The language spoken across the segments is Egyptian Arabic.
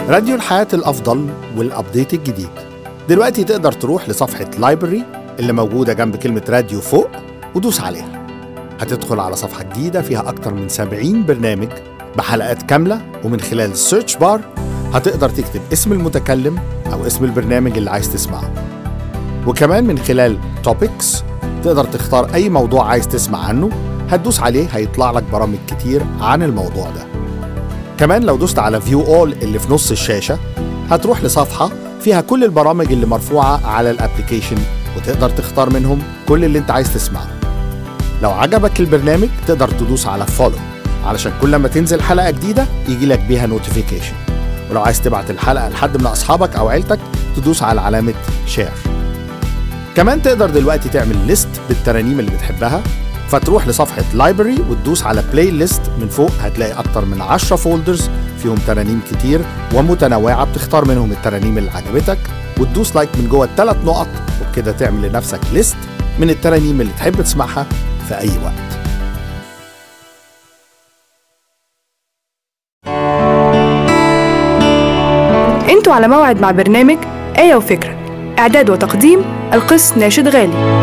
راديو الحياة الأفضل والأبديت الجديد دلوقتي تقدر تروح لصفحة لايبرري اللي موجودة جنب كلمة راديو فوق ودوس عليها هتدخل على صفحة جديدة فيها أكتر من 70 برنامج بحلقات كاملة ومن خلال السيرش بار هتقدر تكتب اسم المتكلم أو اسم البرنامج اللي عايز تسمعه وكمان من خلال توبكس تقدر تختار أي موضوع عايز تسمع عنه هتدوس عليه هيطلع لك برامج كتير عن الموضوع ده كمان لو دوست على فيو اول اللي في نص الشاشة هتروح لصفحة فيها كل البرامج اللي مرفوعة على الابليكيشن وتقدر تختار منهم كل اللي انت عايز تسمعه لو عجبك البرنامج تقدر تدوس على فولو علشان كل ما تنزل حلقة جديدة يجي لك بيها نوتيفيكيشن ولو عايز تبعت الحلقة لحد من أصحابك أو عيلتك تدوس على علامة شير كمان تقدر دلوقتي تعمل ليست بالترانيم اللي بتحبها فتروح لصفحة لايبرري وتدوس على بلاي ليست من فوق هتلاقي أكتر من 10 فولدرز فيهم ترانيم كتير ومتنوعة بتختار منهم الترانيم اللي عجبتك وتدوس لايك من جوه الثلاث نقط وبكده تعمل لنفسك ليست من الترانيم اللي تحب تسمعها في أي وقت انتوا على موعد مع برنامج آية وفكرة إعداد وتقديم القس ناشد غالي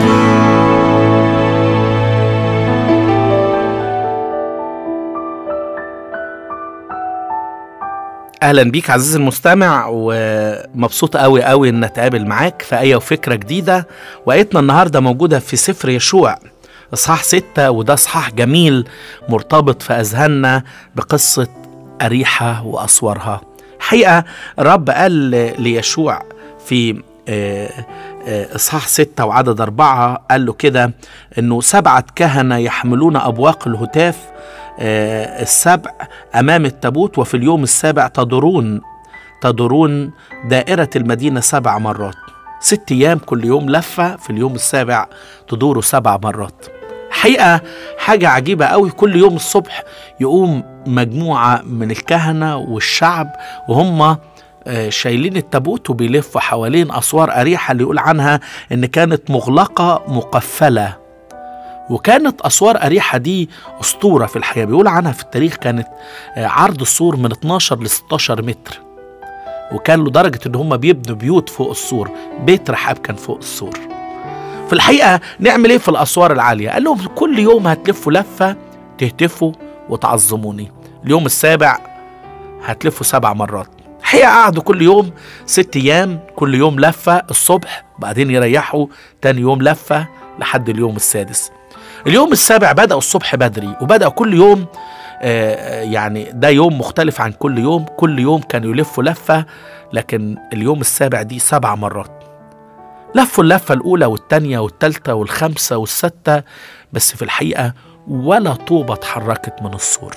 اهلا بيك عزيزي المستمع ومبسوط قوي قوي ان اتقابل معاك في ايه وفكره جديده وايتنا النهارده موجوده في سفر يشوع اصحاح ستة وده اصحاح جميل مرتبط في اذهاننا بقصه اريحه واسوارها حقيقه الرب قال ليشوع في اصحاح ستة وعدد أربعة قال له كده انه سبعة كهنة يحملون أبواق الهتاف السبع أمام التابوت وفي اليوم السابع تدورون تدورون دائرة المدينة سبع مرات ست أيام كل يوم لفة في اليوم السابع تدوروا سبع مرات حقيقة حاجة عجيبة قوي كل يوم الصبح يقوم مجموعة من الكهنة والشعب وهم شايلين التابوت وبيلفوا حوالين أسوار أريحة اللي يقول عنها إن كانت مغلقة مقفلة وكانت أسوار أريحة دي أسطورة في الحياة بيقول عنها في التاريخ كانت عرض السور من 12 ل 16 متر وكان لدرجة إن هم بيبنوا بيوت فوق السور بيت رحاب كان فوق السور في الحقيقة نعمل إيه في الأسوار العالية قال لهم كل يوم هتلفوا لفة تهتفوا وتعظموني اليوم السابع هتلفوا سبع مرات الحقيقة قعدوا كل يوم ست أيام كل يوم لفة الصبح بعدين يريحوا تاني يوم لفة لحد اليوم السادس اليوم السابع بدأوا الصبح بدري وبدأوا كل يوم آه يعني ده يوم مختلف عن كل يوم كل يوم كانوا يلفوا لفة لكن اليوم السابع دي سبع مرات لفوا اللفة الأولى والتانية والتالتة والخامسة والستة بس في الحقيقة ولا طوبة اتحركت من السور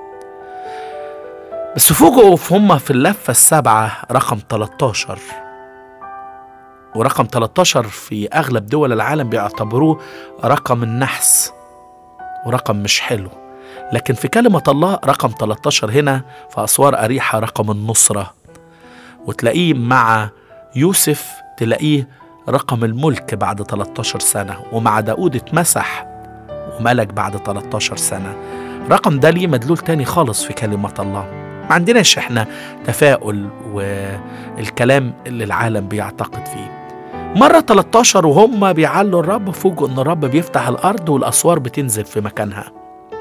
بس فوجئوا هم في اللفة السابعة رقم 13 ورقم 13 في أغلب دول العالم بيعتبروه رقم النحس ورقم مش حلو لكن في كلمة الله رقم 13 هنا في أسوار أريحة رقم النصرة وتلاقيه مع يوسف تلاقيه رقم الملك بعد 13 سنة ومع داود اتمسح وملك بعد 13 سنة رقم ده ليه مدلول تاني خالص في كلمة الله ما عندناش احنا تفاؤل والكلام اللي العالم بيعتقد فيه مرة 13 وهم بيعلوا الرب فوجئوا ان الرب بيفتح الارض والاسوار بتنزل في مكانها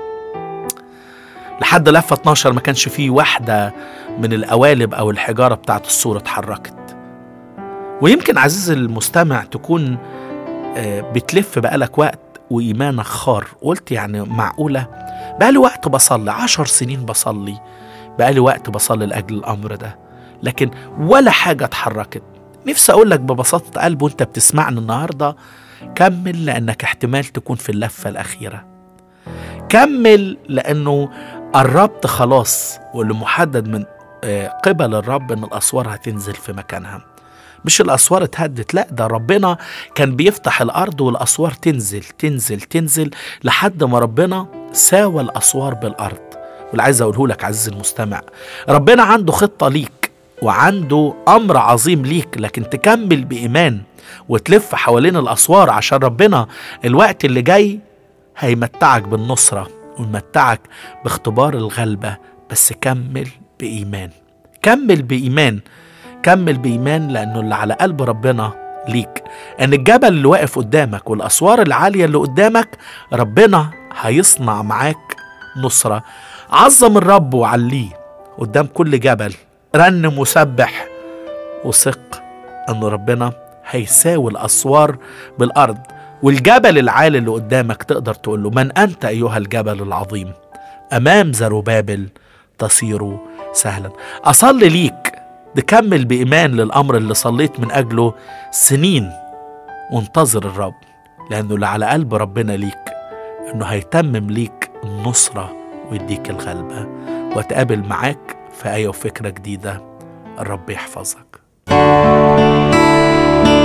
لحد لفة 12 ما كانش فيه واحدة من القوالب او الحجارة بتاعت السور اتحركت ويمكن عزيزي المستمع تكون بتلف بقالك وقت وإيمانك خار قلت يعني معقولة بقالي وقت بصلي عشر سنين بصلي بقالي وقت بصلي لأجل الأمر ده لكن ولا حاجة اتحركت نفسي أقول لك ببساطة قلب وأنت بتسمعني النهاردة كمل لأنك احتمال تكون في اللفة الأخيرة كمل لأنه قربت خلاص واللي محدد من قبل الرب أن الأسوار هتنزل في مكانها مش الأسوار اتهدت لا ده ربنا كان بيفتح الأرض والأسوار تنزل تنزل تنزل لحد ما ربنا ساوى الأسوار بالأرض واللي عايز أقوله لك عزيزي المستمع ربنا عنده خطة ليك وعنده أمر عظيم ليك لكن تكمل بإيمان وتلف حوالين الأسوار عشان ربنا الوقت اللي جاي هيمتعك بالنصرة ويمتعك باختبار الغلبة بس كمل بإيمان كمل بإيمان كمل بإيمان لأنه اللي على قلب ربنا ليك أن الجبل اللي واقف قدامك والأسوار العالية اللي قدامك ربنا هيصنع معاك نصرة عظم الرب وعليه قدام كل جبل رنم وسبح وثق أن ربنا هيساوي الأسوار بالأرض والجبل العالي اللي قدامك تقدر تقول له من أنت أيها الجبل العظيم أمام زروبابل تصير سهلا أصلي ليك تكمل بإيمان للأمر اللي صليت من أجله سنين وانتظر الرب لأنه اللي على قلب ربنا ليك إنه هيتمم ليك النصرة ويديك الغلبة وتقابل معاك في آية وفكرة جديدة الرب يحفظك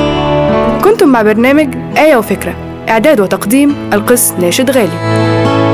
كنتم مع برنامج آية وفكرة إعداد وتقديم القس ناشد غالي